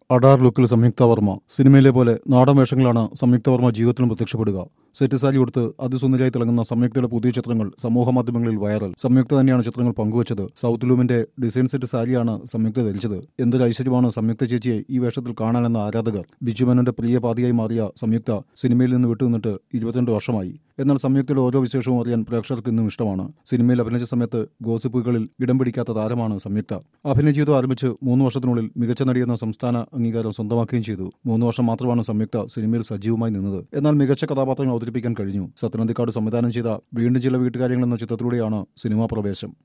അഡാർ ലുക്കിൽ സംയുക്ത വർമ്മ സിനിമയിലെ പോലെ നാടൻ വേഷങ്ങളാണ് സംയുക്ത വർമ്മ ജീവിതത്തിലും പ്രത്യക്ഷപ്പെടുക സെറ്റ് സാരി കൊടുത്ത് അതിസുന്ദരിയായി തിളങ്ങുന്ന സംയുക്തയുടെ പുതിയ ചിത്രങ്ങൾ സമൂഹ മാധ്യമങ്ങളിൽ വൈറൽ സംയുക്ത തന്നെയാണ് ചിത്രങ്ങൾ പങ്കുവച്ചത് സൗത്ത് ലൂമിന്റെ ഡിസൈൻ സെറ്റ് സാരിയാണ് സംയുക്ത ധരിച്ചത് എന്തൊരു ഐശ്വര്യമാണ് സംയുക്ത ചേച്ചിയെ ഈ വേഷത്തിൽ കാണാനെന്ന ആരാധകർ ബിജുമേനോന്റെ പ്രിയ പാതിയായി മാറിയ സംയുക്ത സിനിമയിൽ നിന്ന് വിട്ടുനിന്നിട്ട് ഇരുപത്തിരണ്ട് വർഷമായി എന്നാൽ സംയുക്തയുടെ ഓരോ വിശേഷവും അറിയാൻ പ്രേക്ഷകർക്ക് ഇന്നും ഇഷ്ടമാണ് സിനിമയിൽ അഭിനയിച്ച സമയത്ത് ഗോസിപ്പുകളിൽ ഇടം പിടിക്കാത്ത താരമാണ് സംയുക്ത അഭിനയ ജീവിതം ആരംഭിച്ച് മൂന്ന് വർഷത്തിനുള്ളിൽ മികച്ച നടിയെന്ന സംസ്ഥാന അംഗീകാരം സ്വന്തമാക്കുകയും ചെയ്തു മൂന്ന് വർഷം മാത്രമാണ് സംയുക്ത സിനിമയിൽ സജീവമായി നിന്നത് എന്നാൽ മികച്ച കഥാപാത്രങ്ങൾ അവതരിപ്പിക്കാൻ കഴിഞ്ഞു സത്യനന്ദിക്കാട് സംവിധാനം ചെയ്ത വീണ്ടും ചില വീട്ടുകാര്യങ്ങൾ എന്ന ചിത്രത്തിലൂടെയാണ് സിനിമാ പ്രവേശം